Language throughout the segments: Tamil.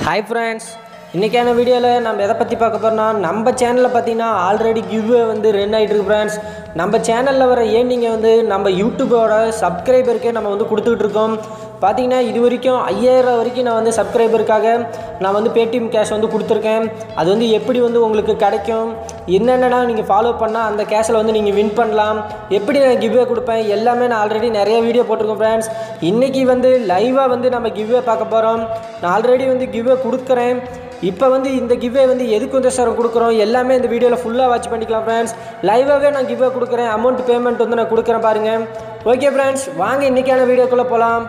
ஹாய் ஃப்ரெண்ட்ஸ் இன்றைக்கான வீடியோவில் நம்ம எதை பற்றி பார்க்க போகிறோம்னா நம்ம சேனலில் பார்த்தீங்கன்னா ஆல்ரெடி கிவ்வே வந்து ரன் ஆகிட்டு இருக்கு ஃப்ரெண்ட்ஸ் நம்ம சேனலில் வர ஏர்னிங்கை வந்து நம்ம யூடியூபோட சப்ஸ்கிரைபருக்கே நம்ம வந்து கொடுத்துக்கிட்டு இருக்கோம் பார்த்தீங்கன்னா இது வரைக்கும் ஐயாயிரம் வரைக்கும் நான் வந்து சப்ஸ்கிரைபருக்காக நான் வந்து பேடிஎம் கேஷ் வந்து கொடுத்துருக்கேன் அது வந்து எப்படி வந்து உங்களுக்கு கிடைக்கும் என்னென்னா நீங்கள் ஃபாலோ பண்ணால் அந்த கேஷில் வந்து நீங்கள் வின் பண்ணலாம் எப்படி நான் கிவ்வே கொடுப்பேன் எல்லாமே நான் ஆல்ரெடி நிறைய வீடியோ போட்டிருக்கேன் ஃப்ரெண்ட்ஸ் இன்றைக்கி வந்து லைவாக வந்து நம்ம கிவ்வே பார்க்க போகிறோம் நான் ஆல்ரெடி வந்து கிவ்வே கொடுக்குறேன் இப்போ வந்து இந்த கிவ்வே வந்து எதுக்கு வந்து சார் கொடுக்குறோம் எல்லாமே இந்த வீடியோவில் ஃபுல்லாக வாட்ச் பண்ணிக்கலாம் ஃப்ரெண்ட்ஸ் லைவாகவே நான் கிவ்வே கொடுக்குறேன் அமௌண்ட் பேமெண்ட் வந்து நான் கொடுக்குறேன் பாருங்கள் ஓகே ஃப்ரெண்ட்ஸ் வாங்க இன்றைக்கான வீடியோக்குள்ளே போகலாம்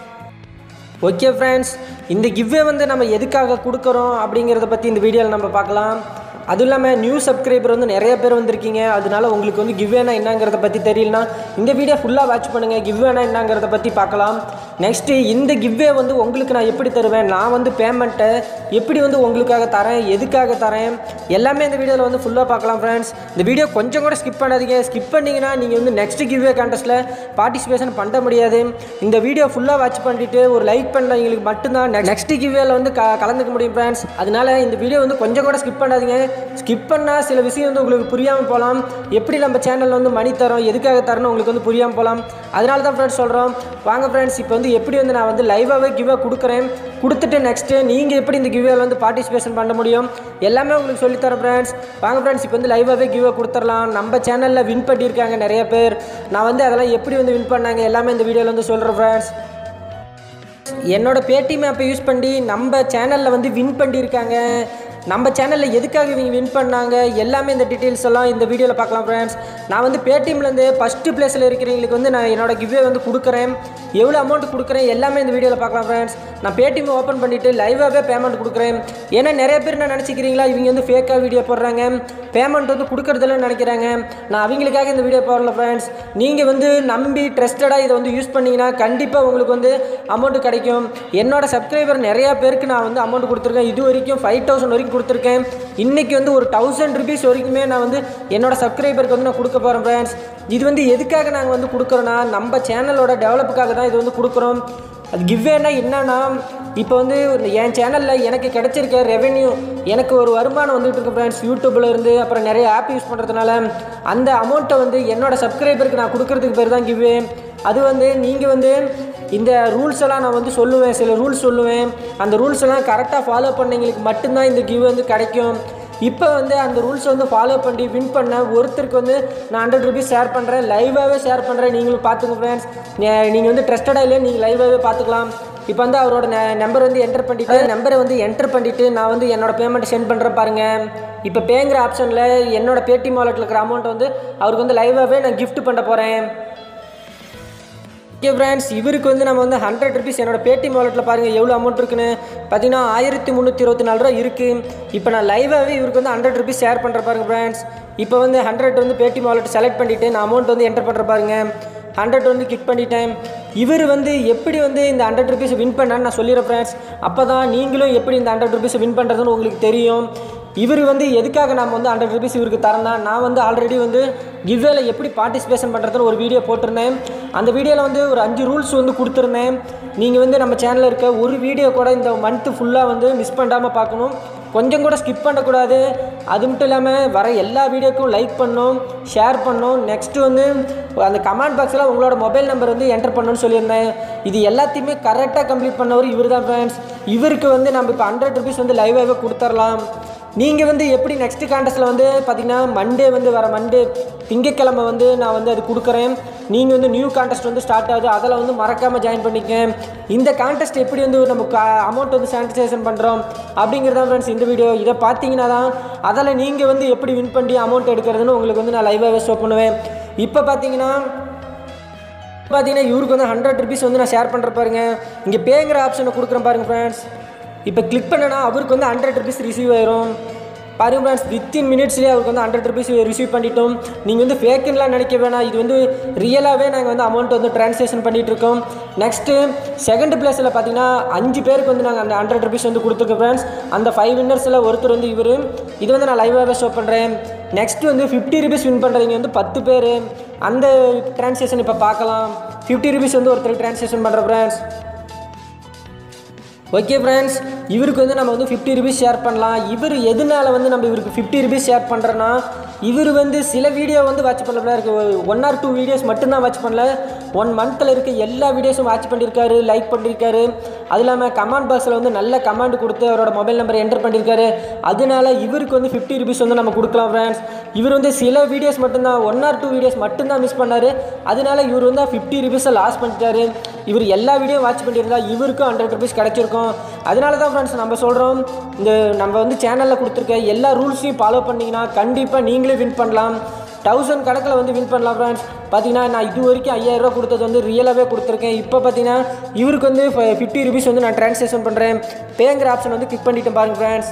ஓகே ஃப்ரெண்ட்ஸ் இந்த கிவ்வே வந்து நம்ம எதுக்காக கொடுக்குறோம் அப்படிங்கிறத பற்றி இந்த வீடியோவில் நம்ம பார்க்கலாம் அதுவும் இல்லாமல் நியூ சப்ஸ்கிரைபர் வந்து நிறைய பேர் வந்திருக்கீங்க அதனால உங்களுக்கு வந்து கிவ்வேனா என்னங்கிறத பற்றி தெரியலனா இந்த வீடியோ ஃபுல்லாக வாட்ச் பண்ணுங்கள் கிவ்வேனா என்னங்கிறத பற்றி பார்க்கலாம் நெக்ஸ்ட்டு இந்த கிவ்வே வந்து உங்களுக்கு நான் எப்படி தருவேன் நான் வந்து பேமெண்ட்டை எப்படி வந்து உங்களுக்காக தரேன் எதுக்காக தரேன் எல்லாமே இந்த வீடியோவில் வந்து ஃபுல்லாக பார்க்கலாம் ஃப்ரெண்ட்ஸ் இந்த வீடியோ கொஞ்சம் கூட ஸ்கிப் பண்ணாதீங்க ஸ்கிப் பண்ணிங்கன்னா நீங்கள் வந்து நெக்ஸ்ட் கிவ்வே கான்டெஸ்ட்டில் பார்ட்டிசிபேஷன் பண்ண முடியாது இந்த வீடியோ ஃபுல்லாக வாட்ச் பண்ணிட்டு ஒரு லைக் பண்ணவங்களுக்கு மட்டும்தான் நெக்ஸ்ட் கிவ்வேல வந்து க கலந்துக்க முடியும் ஃப்ரெண்ட்ஸ் அதனால இந்த வீடியோ வந்து கொஞ்சம் கூட ஸ்கிப் பண்ணாதீங்க ஸ்கிப் பண்ணால் சில விஷயம் வந்து உங்களுக்கு புரியாமல் போகலாம் எப்படி நம்ம சேனலில் வந்து மணி தரோம் எதுக்காக தரணும் உங்களுக்கு வந்து புரியாமல் போகலாம் அதனால தான் ஃப்ரெண்ட்ஸ் சொல்கிறோம் வாங்க ஃப்ரெண்ட்ஸ் இப்போ வந்து எப்படி வந்து நான் வந்து லைவாகவே கிவ்வே கொடுக்குறேன் கொடுத்துட்டு நெக்ஸ்ட்டு நீங்கள் எப்படி இந்த கிவ்வேல வந்து பார்ட்டிசிபேஷன் பண்ண முடியும் எல்லாமே உங்களுக்கு சொல்லித்தரேன் ஃப்ரெண்ட்ஸ் வாங்க ஃப்ரெண்ட்ஸ் இப்போ வந்து லைவாகவே கிவ்வே கொடுத்துடலாம் நம்ம சேனலில் வின் பண்ணியிருக்காங்க நிறைய பேர் நான் வந்து அதெல்லாம் எப்படி வந்து வின் பண்ணாங்க எல்லாமே இந்த வீடியோவில் வந்து சொல்கிறேன் ஃப்ரெண்ட்ஸ் என்னோட பேடிஎம் ஆப்பை யூஸ் பண்ணி நம்ம சேனலில் வந்து வின் பண்ணியிருக்காங்க நம்ம சேனலில் எதுக்காக இவங்க வின் பண்ணாங்க எல்லாமே இந்த டீட்டெயில்ஸ் எல்லாம் இந்த வீடியோவில் பார்க்கலாம் ஃப்ரெண்ட்ஸ் நான் வந்து பேடிஎம்லேருந்து ஃபஸ்ட்டு பிளேஸில் இருக்கிறவங்களுக்கு வந்து நான் என்னோட கிவ்வே வந்து கொடுக்குறேன் எவ்வளோ அமௌண்ட் கொடுக்குறேன் எல்லாமே இந்த வீடியோவில் பார்க்கலாம் ஃப்ரெண்ட்ஸ் நான் பேடிஎம் ஓப்பன் பண்ணிவிட்டு லைவாகவே பேமெண்ட் கொடுக்குறேன் ஏன்னா நிறைய பேர் என்ன நினச்சிக்கிறீங்களா இவங்க வந்து ஃபேக்காக வீடியோ போடுறாங்க பேமெண்ட் வந்து கொடுக்குறதில்லன்னு நினைக்கிறாங்க நான் அவங்களுக்காக இந்த வீடியோ போடல ஃப்ரெண்ட்ஸ் நீங்கள் வந்து நம்பி ட்ரஸ்டடாக இதை வந்து யூஸ் பண்ணிங்கன்னா கண்டிப்பாக உங்களுக்கு வந்து அமௌண்ட் கிடைக்கும் என்னோட சப்ஸ்கிரைபர் நிறையா பேருக்கு நான் வந்து அமௌண்ட் கொடுத்துருக்கேன் இது வரைக்கும் ஃபைவ் தௌசண்ட் வரைக்கும் கொடுத்துருக்கேன் இன்றைக்கி வந்து ஒரு தௌசண்ட் ருபீஸ் வரைக்குமே நான் வந்து என்னோட சப்ஸ்கிரைபருக்கு வந்து நான் கொடுக்க போகிறேன் ஃப்ரெண்ட்ஸ் இது வந்து எதுக்காக நாங்கள் வந்து கொடுக்குறோன்னா நம்ம சேனலோட டெவலப்புக்காக தான் இது வந்து கொடுக்குறோம் அது கிவ்வேனா என்னன்னா இப்போ வந்து என் சேனலில் எனக்கு கிடைச்சிருக்க ரெவென்யூ எனக்கு ஒரு வருமானம் வந்துட்டு இருக்கு ஃப்ரெண்ட்ஸ் யூடியூப்பில் இருந்து அப்புறம் நிறைய ஆப் யூஸ் பண்ணுறதுனால அந்த அமௌண்ட்டை வந்து என்னோட சப்ஸ்கிரைபருக்கு நான் கொடுக்கறதுக்கு பேர் தான் கிவ்வே அது வந்து நீங்கள் வந்து இந்த ரூல்ஸ் எல்லாம் நான் வந்து சொல்லுவேன் சில ரூல்ஸ் சொல்லுவேன் அந்த ரூல்ஸ் எல்லாம் கரெக்டாக ஃபாலோ பண்ணவங்களுக்கு மட்டும்தான் இந்த கிவ் வந்து கிடைக்கும் இப்போ வந்து அந்த ரூல்ஸ் வந்து ஃபாலோ பண்ணி வின் பண்ண ஒருத்தருக்கு வந்து நான் ஹண்ட்ரட் ருபீஸ் ஷேர் பண்ணுறேன் லைவாகவே ஷேர் பண்ணுறேன் நீங்களும் பார்த்துங்க ஃப்ரெண்ட்ஸ் நீங்கள் வந்து ட்ரஸ்டடாக இல்லையா நீங்கள் லைவாகவே பார்த்துக்கலாம் இப்போ வந்து அவரோட நம்பர் வந்து என்டர் பண்ணிவிட்டு நம்பரை வந்து என்டர் பண்ணிவிட்டு நான் வந்து என்னோட பேமெண்ட் சென்ட் பண்ணுறேன் பாருங்கள் இப்போ பேங்கிற ஆப்ஷனில் என்னோட பேடிஎம் வாலெட்டில் இருக்கிற அமௌண்ட் வந்து அவருக்கு வந்து லைவாகவே நான் gift பண்ண போகிறேன் ஓகே ஃப்ரெண்ட்ஸ் இவருக்கு வந்து நம்ம வந்து ஹண்ட்ரட் ருபீஸ் என்னோட பேடிஎம் வாலெட்டில் பாருங்கள் எவ்வளோ அமௌண்ட் இருக்குன்னு பார்த்தீங்கன்னா ஆயிரத்தி முந்நூற்றி இருபத்தி நாலு ரூபா இருக்குது இப்போ நான் லைவாகவே இவருக்கு வந்து ஹண்ட்ரட் ருபீஸ் ஷேர் பண்ணுற பாருங்க ஃப்ரெண்ட்ஸ் இப்போ வந்து ஹண்ட்ரட் வந்து பேடிஎம் வாலெட் செலக்ட் பண்ணிவிட்டு நான் அமௌண்ட் வந்து என்டர் பண்ணுற பாருங்க ஹண்ட்ரட் வந்து கிளிக் பண்ணிட்டேன் இவர் வந்து எப்படி வந்து இந்த ஹண்ட்ரட் ருபீஸ் வின் பண்ணான்னு நான் சொல்லிடுறேன் ஃப்ரெண்ட்ஸ் அப்போ தான் நீங்களும் எப்படி இந்த ஹண்ட்ரட் ருபீஸ் வின் பண்ணுறதுன்னு உங்களுக்கு தெரியும் இவர் வந்து எதுக்காக நம்ம வந்து ஹண்ட்ரட் ருபீஸ் இவருக்கு தரேன்னா நான் வந்து ஆல்ரெடி வந்து கிவ்வேல எப்படி பார்ட்டிசிபேஷன் பண்ணுறதுன்னு ஒரு வீடியோ போட்டிருந்தேன் அந்த வீடியோவில் வந்து ஒரு அஞ்சு ரூல்ஸ் வந்து கொடுத்துருந்தேன் நீங்கள் வந்து நம்ம சேனலில் இருக்க ஒரு வீடியோ கூட இந்த மந்த்து ஃபுல்லாக வந்து மிஸ் பண்ணாமல் பார்க்கணும் கொஞ்சம் கூட ஸ்கிப் பண்ணக்கூடாது அது மட்டும் இல்லாமல் வர எல்லா வீடியோக்கும் லைக் பண்ணணும் ஷேர் பண்ணணும் நெக்ஸ்ட்டு வந்து அந்த கமெண்ட் பாக்ஸில் உங்களோட மொபைல் நம்பர் வந்து என்டர் பண்ணணும்னு சொல்லியிருந்தேன் இது எல்லாத்தையுமே கரெக்டாக கம்ப்ளீட் பண்ணவர் இவர் தான் ஃப்ரெண்ட்ஸ் இவருக்கு வந்து நம்ம இப்போ ஹண்ட்ரட் ருபீஸ் வந்து லைவாகவே கொடுத்துர்லாம் நீங்கள் வந்து எப்படி நெக்ஸ்ட் கான்டெஸ்ட்டில் வந்து பார்த்தீங்கன்னா மண்டே வந்து வர மண்டே திங்கக்கிழமை வந்து நான் வந்து அது கொடுக்குறேன் நீங்கள் வந்து நியூ கான்டெஸ்ட் வந்து ஸ்டார்ட் ஆகுது அதில் வந்து மறக்காமல் ஜாயின் பண்ணிக்க இந்த கான்டெஸ்ட் எப்படி வந்து நம்ம அமௌண்ட் வந்து சானிடைசேஷன் பண்ணுறோம் அப்படிங்கிறதா ஃப்ரெண்ட்ஸ் இந்த வீடியோ இதை பார்த்தீங்கன்னா தான் அதில் நீங்கள் வந்து எப்படி வின் பண்ணி அமௌண்ட் எடுக்கிறதுன்னு உங்களுக்கு வந்து நான் லைவாகவே ஷோ பண்ணுவேன் இப்போ பார்த்தீங்கன்னா பார்த்தீங்கன்னா இவருக்கு வந்து ஹண்ட்ரட் ருபீஸ் வந்து நான் ஷேர் பண்ணுற பாருங்க இங்கே பேங்கிற ஆப்ஷனை கொடுக்குறேன் பாருங்க ஃப்ரெண்ட்ஸ் இப்போ கிளிக் பண்ணனா அவருக்கு வந்து ஹண்ட்ரட் ருபீஸ் ரிசீவ் ஆயிரும் பாருங்க ஃப்ரெண்ட்ஸ் வித்தின் மினிட்ஸ்லேயே அவருக்கு வந்து ஹண்ட்ரட் ருபீஸ் ரிசீவ் பண்ணிட்டோம் நீங்கள் வந்து ஃபேக்குன்னெலாம் நினைக்க வேணாம் இது வந்து ரியலாகவே நாங்கள் வந்து அமௌண்ட் வந்து ட்ரான்ஸ்லேஷன் பண்ணிகிட்டு இருக்கோம் நெக்ஸ்ட்டு செகண்ட் பிளேஸில் பார்த்தீங்கன்னா அஞ்சு பேருக்கு வந்து நாங்கள் அந்த ஹண்ட்ரட் ருபீஸ் வந்து கொடுத்துருக்கோம் ஃப்ரெண்ட்ஸ் அந்த ஃபைவ் வின்னர்ஸில் ஒருத்தர் வந்து இவர் இது வந்து நான் லைவாகவே ஷோ பண்ணுறேன் நெக்ஸ்ட் வந்து ஃபிஃப்டி ருபீஸ் வின் பண்ணுறவங்க வந்து பத்து பேர் அந்த ட்ரான்ஸ்லேஷன் இப்போ பார்க்கலாம் ஃபிஃப்டி ருபீஸ் வந்து ஒருத்தருக்கு ட்ரான்ஸ்லேஷன் பண்ணுற ஃப்ரெண்ட்ஸ் ஓகே ஃப்ரெண்ட்ஸ் இவருக்கு வந்து நம்ம வந்து ஃபிஃப்டி ருபீஸ் ஷேர் பண்ணலாம் இவர் எதனால வந்து நம்ம இவருக்கு ஃபிஃப்டி ருபீஸ் ஷேர் பண்ணுறோன்னா இவர் வந்து சில வீடியோ வந்து வாட்ச் பண்ணல இருக்கு ஒன் ஆர் டூ வீடியோஸ் மட்டும்தான் வாட்ச் பண்ணல ஒன் மந்தில் இருக்க எல்லா வீடியோஸும் வாட்ச் பண்ணியிருக்காரு லைக் பண்ணியிருக்காரு அது இல்லாமல் கமெண்ட் பாக்ஸில் வந்து நல்ல கமெண்ட் கொடுத்து அவரோட மொபைல் நம்பர் என்டர் பண்ணியிருக்காரு அதனால இவருக்கு வந்து ஃபிஃப்டி ருபீஸ் வந்து நம்ம கொடுக்கலாம் ஃப்ரெண்ட்ஸ் இவர் வந்து சில வீடியோஸ் மட்டும்தான் ஒன் ஆர் டூ வீடியோஸ் மட்டும்தான் மிஸ் பண்ணார் அதனால இவர் வந்து ஃபிஃப்டி ருபீஸை லாஸ் பண்ணிட்டாரு இவர் எல்லா வீடியோ வாட்ச் பண்ணியிருந்தா இவருக்கும் ஹண்ட்ரட் ருபீஸ் கிடைச்சிருக்கும் அதனால தான் ஃப்ரெண்ட்ஸ் நம்ம சொல்கிறோம் இந்த நம்ம வந்து சேனலில் கொடுத்துருக்க எல்லா ரூல்ஸையும் ஃபாலோ பண்ணிங்கன்னா கண்டிப்பாக நீங்களே வின் பண்ணலாம் தௌசண்ட் கணக்கில் வந்து வின் பண்ணலாம் ஃப்ரெண்ட்ஸ் பார்த்தீங்கன்னா நான் இது வரைக்கும் ஐயாயிரரூவா கொடுத்தது வந்து ரியலாகவே கொடுத்துருக்கேன் இப்போ பார்த்தீங்கன்னா இவருக்கு வந்து ஃபிஃப்டி ருபீஸ் வந்து நான் ட்ரான்ஸ்லேஷன் பண்ணுறேன் பேங்கிற ஆப்ஷன் வந்து கிளிக் பண்ணிட்டேன் பாருங்கள் ஃப்ரெண்ட்ஸ்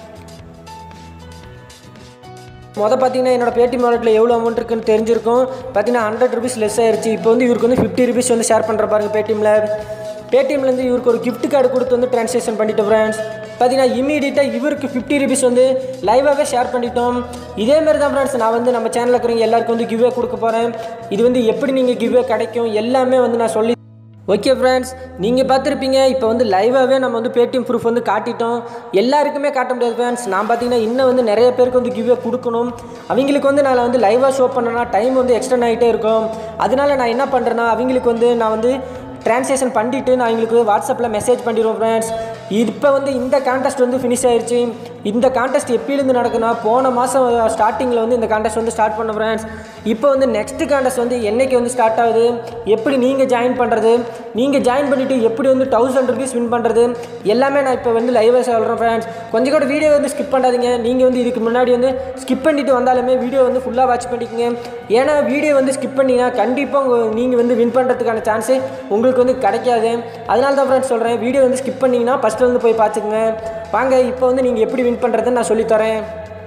மொதல் பார்த்தீங்கன்னா என்னோட பேடிஎம் வாலெட்டில் எவ்வளோ அமௌண்ட் இருக்குன்னு தெரிஞ்சிருக்கும் பார்த்தீங்கன்னா ஹண்ட்ரட் ருபீஸ் லெஸ் ஆயிருச்சு இப்போ வந்து இவருக்கு வந்து ஃபிஃப்டி ருபீஸ் வந்து ஷேர் பண்ணுற பாருங்க பேடிஎம்மில் பேடிஎம்லேருந்து இவருக்கு ஒரு gift கார்டு கொடுத்து வந்து ட்ரான்ஸ்லேஷன் பண்ணிட்டோம் ஃப்ரெண்ட்ஸ் பார்த்தீங்கன்னா இமீடியட்டாக இவருக்கு ஃபிஃப்டி ருபீஸ் வந்து லைவாகவே ஷேர் பண்ணிட்டோம் இதே மாதிரி தான் ஃப்ரெண்ட்ஸ் நான் வந்து நம்ம சேனலில் இருக்கிறவங்க எல்லாருக்கும் வந்து கிவ்வே கொடுக்க போகிறேன் இது வந்து எப்படி நீங்கள் கிவ்வே கிடைக்கும் எல்லாமே வந்து நான் சொல்லி ஓகே ஃப்ரெண்ட்ஸ் நீங்கள் பார்த்துருப்பீங்க இப்போ வந்து லைவாகவே நம்ம வந்து பேடிஎம் ப்ரூஃப் வந்து காட்டிட்டோம் எல்லாருக்குமே காட்ட முடியாது ஃப்ரெண்ட்ஸ் நான் பார்த்தீங்கன்னா இன்னும் வந்து நிறைய பேருக்கு வந்து கிவ்வே கொடுக்கணும் அவங்களுக்கு வந்து நான் வந்து லைவாக ஷோ பண்ணேன்னா டைம் வந்து எக்ஸ்டெண்ட் ஆகிட்டே இருக்கும் அதனால நான் என்ன பண்ணுறேன்னா அவங்களுக்கு வந்து நான் வந்து ட்ரான்ஸ்லேஷன் பண்ணிட்டு நான் எங்களுக்கு வாட்ஸ்அப்பில் மெசேஜ் பண்ணிடுவோம் ஃப்ரெண்ட்ஸ் இப்போ வந்து இந்த கான்டெஸ்ட் வந்து ஃபினிஷ் ஆயிருச்சு இந்த கான்டெஸ்ட் எப்பயிலேருந்து நடக்குன்னா போன மாதம் ஸ்டார்டிங்கில் வந்து இந்த கான்டெஸ்ட் வந்து ஸ்டார்ட் பண்ண ஃப்ரெண்ட்ஸ் இப்போ வந்து நெக்ஸ்ட் கான்டெஸ்ட் வந்து என்னைக்கு வந்து ஸ்டார்ட் ஆகுது எப்படி நீங்கள் ஜாயின் பண்ணுறது நீங்கள் ஜாயின் பண்ணிவிட்டு எப்படி வந்து தௌசண்ட் ருபீஸ் வின் பண்ணுறது எல்லாமே நான் இப்போ வந்து லைவாக சொல்கிறேன் ஃப்ரெண்ட்ஸ் கொஞ்சம் கூட வீடியோ வந்து ஸ்கிப் பண்ணாதீங்க நீங்கள் வந்து இதுக்கு முன்னாடி வந்து ஸ்கிப் பண்ணிட்டு வந்தாலுமே வீடியோ வந்து ஃபுல்லாக வாட்ச் பண்ணிக்கோங்க ஏன்னா வீடியோ வந்து ஸ்கிப் பண்ணிங்கன்னா கண்டிப்பாக உங்கள் நீங்கள் வந்து வின் பண்ணுறதுக்கான சான்ஸு உங்களுக்கு வந்து கிடைக்காது அதனால தான் ஃப்ரெண்ட்ஸ் சொல்கிறேன் வீடியோ வந்து ஸ்கிப் பண்ணிங்கன்னா ஃபஸ்ட்டு வந்து போய் பார்த்துக்குங்க வாங்க இப்போ வந்து நீங்கள் எப்படி வின் பண்ணுறதுன்னு நான் சொல்லித்தரேன்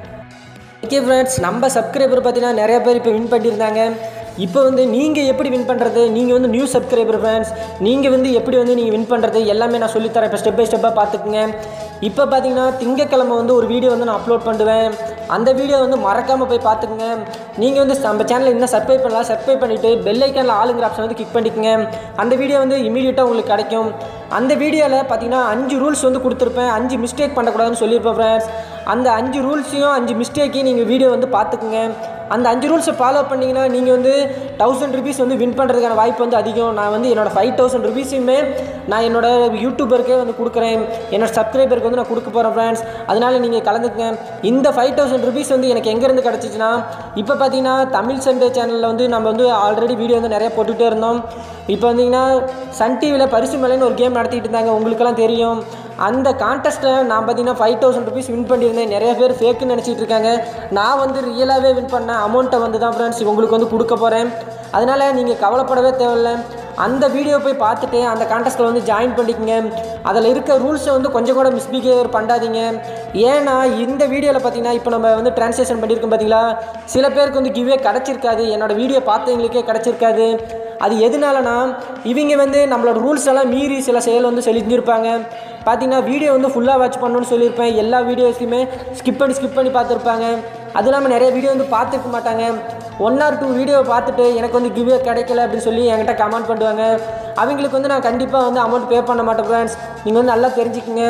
ஓகே ஃப்ரெண்ட்ஸ் நம்ம சப்ஸ்கிரைபர் பார்த்தீங்கன்னா நிறைய பேர் இப்போ வின் பண்ணியிருந்தாங்க இப்போ வந்து நீங்கள் எப்படி வின் பண்ணுறது நீங்கள் வந்து நியூ சப்ஸ்கிரைபர் ஃப்ரெண்ட்ஸ் நீங்கள் வந்து எப்படி வந்து நீங்கள் வின் பண்ணுறது எல்லாமே நான் சொல்லித்தரேன் இப்போ ஸ்டெப் பை ஸ்டெப்பாக பார்த்துக்குங்க இப்போ பார்த்தீங்கன்னா திங்கக்கிழமை வந்து ஒரு வீடியோ வந்து நான் அப்லோட் பண்ணுவேன் அந்த வீடியோ வந்து மறக்காமல் போய் பார்த்துக்குங்க நீங்கள் வந்து நம்ம சேனலை இன்னும் சப்ஸ்கிரைப் பண்ணலாம் சப்ஸ்கிரைப் பண்ணிவிட்டு பெல் ஐக்கானில் ஆளுங்கிற ஆப்ஷன் வந்து கிளிக் பண்ணிக்கோங்க அந்த வீடியோ வந்து இமீடியட்டாக உங்களுக்கு கிடைக்கும் அந்த வீடியோவில் பார்த்தீங்கன்னா அஞ்சு ரூல்ஸ் வந்து கொடுத்துருப்பேன் அஞ்சு மிஸ்டேக் பண்ணக்கூடாதுன்னு சொல்லியிருப்பேன் ஃப்ரெண்ட்ஸ் அந்த அஞ்சு ரூல்ஸையும் அஞ்சு மிஸ்டேக்கையும் நீங்கள் வீடியோ வந்து பார்த்துக்குங்க அந்த அஞ்சு ரூல்ஸை ஃபாலோ பண்ணிங்கன்னா நீங்கள் வந்து தௌசண்ட் ருபீஸ் வந்து வின் பண்ணுறதுக்கான வாய்ப்பு வந்து அதிகம் நான் வந்து என்னோடய ஃபைவ் தௌசண்ட் ருபீஸுமே நான் என்னோட யூடியூபருக்கே வந்து கொடுக்குறேன் என்னோட சப்ஸ்கிரைபருக்கு வந்து நான் கொடுக்க போகிறேன் ஃப்ரெண்ட்ஸ் அதனால் நீங்கள் கலந்துக்குங்க இந்த ஃபைவ் தௌசண்ட் ருபீஸ் வந்து எனக்கு எங்கேருந்து கிடச்சிச்சின்னா இப்போ பார்த்தீங்கன்னா தமிழ் சண்டே சேனலில் வந்து நம்ம வந்து ஆல்ரெடி வீடியோ வந்து நிறைய போட்டுகிட்டே இருந்தோம் இப்போ வந்தீங்கன்னா சன் டிவியில் பரிசு மலைன்னு ஒரு கேம் நடத்திட்டு இருந்தாங்க உங்களுக்கெல்லாம் தெரியும் அந்த கான்டெஸ்ட்டை நான் பார்த்தீங்கன்னா ஃபைவ் தௌசண்ட் ருபீஸ் வின் பண்ணியிருந்தேன் நிறைய பேர் ஃபேக்குன்னு நினச்சிட்டு இருக்காங்க நான் வந்து ரியலாகவே வின் பண்ணேன் அமௌண்ட்டை வந்து தான் ஃப்ரெண்ட்ஸ் உங்களுக்கு வந்து கொடுக்க போகிறேன் அதனால் நீங்கள் கவலைப்படவே தேவையில்லை அந்த வீடியோ போய் பார்த்துட்டு அந்த கான்டெஸ்ட்டில் வந்து ஜாயின் பண்ணிக்கங்க அதில் இருக்க ரூல்ஸை வந்து கொஞ்சம் கூட மிஸ்பிஹேவியர் பண்ணாதீங்க ஏன்னா இந்த வீடியோவில் பார்த்தீங்கன்னா இப்போ நம்ம வந்து ட்ரான்ஸ்லேஷன் பண்ணியிருக்கோம் பார்த்தீங்களா சில பேருக்கு வந்து கிவ்வே கிடச்சிருக்காது என்னோட வீடியோ பார்த்தவங்களுக்கே கிடச்சிருக்காது அது எதனாலனா இவங்க வந்து நம்மளோட ரூல்ஸ் எல்லாம் மீறி சில செயல் வந்து செஞ்சுருப்பாங்க பார்த்தீங்கன்னா வீடியோ வந்து ஃபுல்லாக வாட்ச் பண்ணணும்னு சொல்லியிருப்பேன் எல்லா வீடியோஸையுமே ஸ்கிப் பண்ணி ஸ்கிப் பண்ணி பார்த்துருப்பாங்க அது இல்லாமல் நிறைய வீடியோ வந்து பார்த்துருக்க மாட்டாங்க ஒன் ஆர் டூ வீடியோ பார்த்துட்டு எனக்கு வந்து கிவ்வே கிடைக்கல அப்படின்னு சொல்லி என்கிட்ட கமெண்ட் பண்ணுவாங்க அவங்களுக்கு வந்து நான் கண்டிப்பாக வந்து அமௌண்ட் பே பண்ண மாட்டேன் ஃப்ரெண்ட்ஸ் நீங்கள் வந்து நல்லா தெரிஞ்சுக்கங்க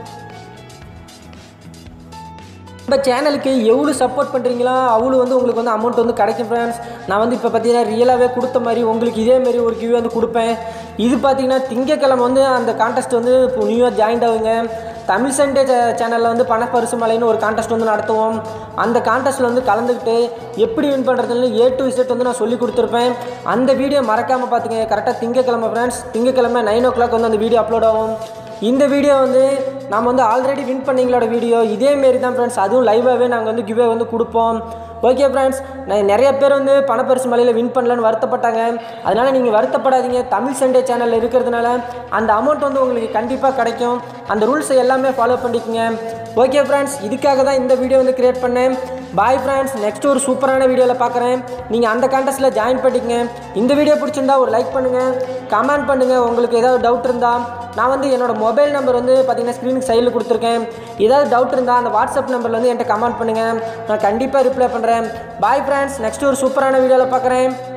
நம்ம சேனலுக்கு எவ்வளோ சப்போர்ட் பண்ணுறீங்களோ அவ்வளோ வந்து உங்களுக்கு வந்து அமௌண்ட் வந்து கிடைக்கும் ஃப்ரெண்ட்ஸ் நான் வந்து இப்போ பார்த்தீங்கன்னா ரியலாகவே கொடுத்த மாதிரி உங்களுக்கு இதே மாதிரி ஒரு கியூ வந்து கொடுப்பேன் இது பார்த்தீங்கன்னா திங்கக்கிழமை வந்து அந்த கான்டெஸ்ட் வந்து இப்போ நியூயாக ஜாயின் ஆகுங்க தமிழ் சண்டே சேனலில் வந்து பணப்பரிசு மலைன்னு ஒரு கான்டெஸ்ட் வந்து நடத்துவோம் அந்த கான்டெஸ்ட்டில் வந்து கலந்துக்கிட்டு எப்படி வின் பண்ணுறதுன்னு ஏ டு இசட் வந்து நான் சொல்லி கொடுத்துருப்பேன் அந்த வீடியோ மறக்காமல் பார்த்துங்க கரெக்டாக திங்கக்கிழமை ஃப்ரெண்ட்ஸ் திங்கக்கிழமை நைன் ஓ கிளாக் வந்து அந்த வீடியோ அப்லோட் ஆகும் இந்த வீடியோ வந்து நம்ம வந்து ஆல்ரெடி வின் பண்ணீங்களோட வீடியோ இதேமாரி தான் ஃப்ரெண்ட்ஸ் அதுவும் லைவாகவே நாங்கள் வந்து கிவ்வே வந்து கொடுப்போம் ஓகே ஃப்ரெண்ட்ஸ் நான் நிறைய பேர் வந்து பணப்பரிசு மலையில் வின் பண்ணலன்னு வருத்தப்பட்டாங்க அதனால் நீங்கள் வருத்தப்படாதீங்க தமிழ் சண்டே சேனலில் இருக்கிறதுனால அந்த அமௌண்ட் வந்து உங்களுக்கு கண்டிப்பாக கிடைக்கும் அந்த ரூல்ஸை எல்லாமே ஃபாலோ பண்ணிக்கோங்க ஓகே ஃப்ரெண்ட்ஸ் இதுக்காக தான் இந்த வீடியோ வந்து கிரியேட் பண்ணேன் பாய் ஃப்ரெண்ட்ஸ் நெக்ஸ்ட் ஒரு சூப்பரான வீடியோவில் பார்க்குறேன் நீங்கள் அந்த கான்டெஸ்ட்டில் ஜாயின் பண்ணிக்கங்க இந்த வீடியோ பிடிச்சிருந்தா ஒரு லைக் பண்ணுங்கள் கமெண்ட் பண்ணுங்கள் உங்களுக்கு ஏதாவது டவுட் இருந்தால் நான் வந்து என்னோட மொபைல் நம்பர் வந்து பார்த்தீங்கன்னா ஸ்க்ரீனுக்கு சைடில் கொடுத்துருக்கேன் ஏதாவது டவுட் இருந்தால் அந்த வாட்ஸ்அப் நம்பரில் வந்து என்கிட்ட கமெண்ட் பண்ணுங்கள் நான் கண்டிப்பாக ரிப்ளை பண்ணுறேன் பாய் ஃப்ரெண்ட்ஸ் நெக்ஸ்ட் ஒரு சூப்பரான வீடியோவில் பார்க்குறேன்